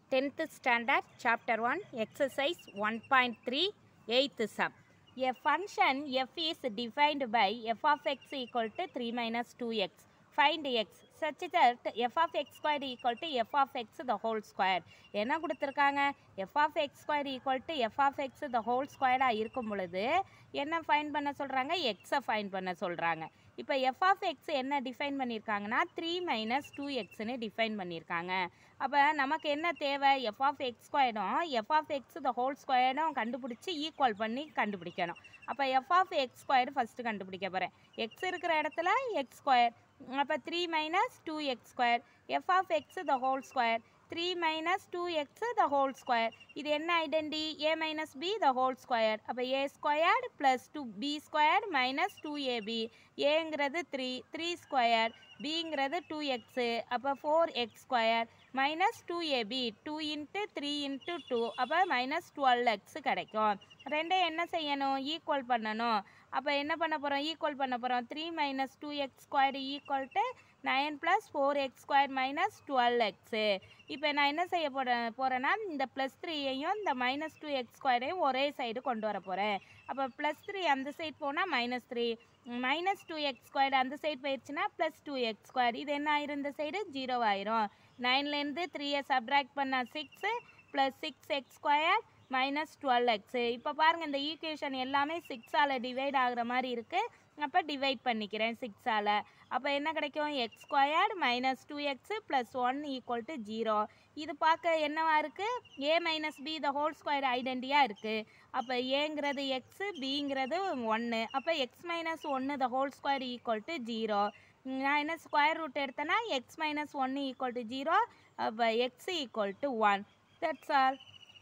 10th standard chapter 1 exercise 1.3 8th sum a function f is defined by f of x equal to 3 minus 2x find x such that f of x squared equal to f of x the whole square என்ன கொடுத்துருக்காங்க f of x squared equal to f of x the whole squareடாக இருக்கும் பொழுது என்ன fine பண்ண சொல்கிறாங்க எக்ஸை fine பண்ண சொல்கிறாங்க இப்போ எஃப் ஆஃப் எக்ஸ் என்ன டிஃபைன் பண்ணியிருக்காங்கன்னா த்ரீ மைனஸ் டூ எக்ஸ்னு டிஃபைன் பண்ணியிருக்காங்க அப்போ நமக்கு என்ன தேவை எஃப் ஆஃப் எக்ஸ் ஸ்கொயர்டும் f of x the whole ஸ்கொயர்டும் கண்டுபிடிச்சி ஈக்குவல் பண்ணி கண்டுபிடிக்கணும் அப்போ f of x square first கண்டுபிடிக்க போகிறேன் எக்ஸ் இருக்கிற இடத்துல எக்ஸ் ஸ்கொயர் அப்போ three minus two x square f of x the whole square three minus two x the whole square இது என்ன identity A minus b the whole square அப்போ a squared plus two b square minus two ab ஏங்கிறது three three square பிங்கிறது two x அப்போ four x square minus two ab two into three into two அப்போ minus twelve x கிடைக்கும் ரெண்டையும் என்ன செய்யணும் equal பண்ணணும் அப்போ என்ன பண்ண போகிறோம் ஈக்குவல் பண்ண போகிறோம் three minus two x square equal to nine plus four x square minus twelve x இப்போ நான் என்ன செய்ய போகிறேன் போகிறேன்னா இந்த ப்ளஸ் த்ரீயையும் இந்த மைனஸ் டூ எக்ஸ் ஸ்கொயரையும் ஒரே சைடு கொண்டு வர போகிறேன் அப்போ ப்ளஸ் த்ரீ அந்த சைடு போனால் minus three minus two x square அந்த சைடு போயிடுச்சுன்னா ப்ளஸ் டூ எக்ஸ் ஸ்கொயர் இது என்ன ஆயிரும் இந்த சைடு ஜீரோ ஆயிரும் நைன்லேருந்து த்ரீயை சப்ராக்ட் பண்ணால் six plus six x square minus twelve x இப்போ பாருங்கள் இந்த ஈக்குவேஷன் எல்லாமே சிக்ஸால் டிவைட் ஆகுற மாதிரி இருக்குது அப்போ டிவைட் பண்ணிக்கிறேன் சிக்ஸால் அப்போ என்ன கிடைக்கும் x squared minus two x plus one equal to zero இது பார்க்க என்னவா இருக்குது a minus b the whole square ஐடென்டியாக இருக்குது அப்போ ஏங்கிறது எக்ஸு பிங்கிறது ஒன்று அப்போ எக்ஸ் மைனஸ் ஒன்று the whole square equal to zero நான் என்ன ஸ்கொயர் ரூட் எடுத்தேன்னா எக்ஸ் மைனஸ் ஒன்று ஈக்குவல் டு ஜீரோ அப்போ x equal to one that's all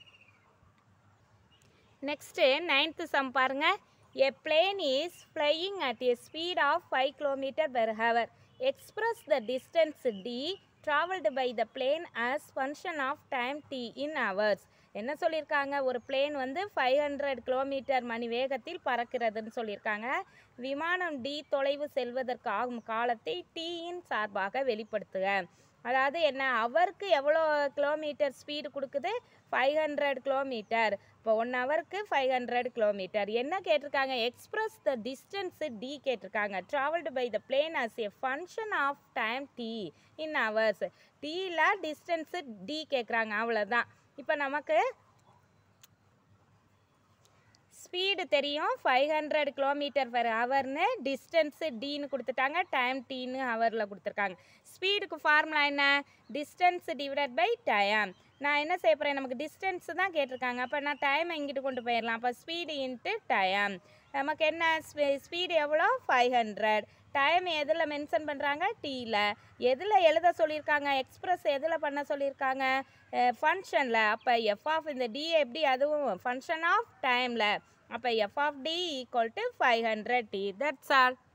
next ninth sum பாருங்க A plane is flying at a speed of 5 km per hour. Express the distance d traveled by the plane as function of time t in hours. என்ன சொல்லியிருக்காங்க ஒரு plane வந்து five hundred kilometre மணி வேகத்தில் பறக்கிறதுன்னு சொல்லியிருக்காங்க விமானம் D தொலைவு செல்வதற்கு ஆகும் காலத்தை டீயின் சார்பாக வெளிப்படுத்துக அதாவது என்ன அவருக்கு எவ்வளோ கிலோமீட்டர் ஸ்பீடு கொடுக்குது ஃபைவ் ஹண்ட்ரட் கிலோமீட்டர் இப்போ ஒன் ஹவருக்கு ஃபைவ் ஹண்ட்ரட் கிலோமீட்டர் என்ன கேட்டிருக்காங்க எக்ஸ்பிரஸ் த டிஸ்டன்ஸு டி கேட்டிருக்காங்க travelled by the plane as a function of time t in hours டீல டிஸ்டன்ஸு டி கேட்குறாங்க அவ்வளோதான் இப்போ நமக்கு ஸ்பீடு தெரியும் ஃபைவ் ஹண்ட்ரட் கிலோமீட்டர் பர் ஹவர்னு டிஸ்டன்ஸு டீன்னு கொடுத்துட்டாங்க டைம் டீன்னு ஹவரில் கொடுத்துருக்காங்க ஸ்பீடுக்கு ஃபார்முலா என்ன டிஸ்டன்ஸ் டிவைடட் பை டைம் நான் என்ன செய்ய போகிறேன் நமக்கு டிஸ்டன்ஸு தான் கேட்டிருக்காங்க அப்போ நான் டைமை இங்கிட்டு கொண்டு போயிடலாம் அப்போ ஸ்பீடு இன்ட்டு டைம் நமக்கு என்ன ஸ்பீடு எவ்வளோ ஃபைவ் ஹண்ட்ரட் டைம் எதில் மென்ஷன் பண்ணுறாங்க டீயில் எதில் எழுத சொல்லியிருக்காங்க எக்ஸ்பிரஸ் எதில் பண்ண சொல்லியிருக்காங்க ஃபங்க்ஷனில் அப்போ எஃப் ஆஃப் இந்த டி எப்படி அதுவும் ஃபங்க்ஷன் ஆஃப் டைமில் அப்போ f of t equal to five hundred t that's all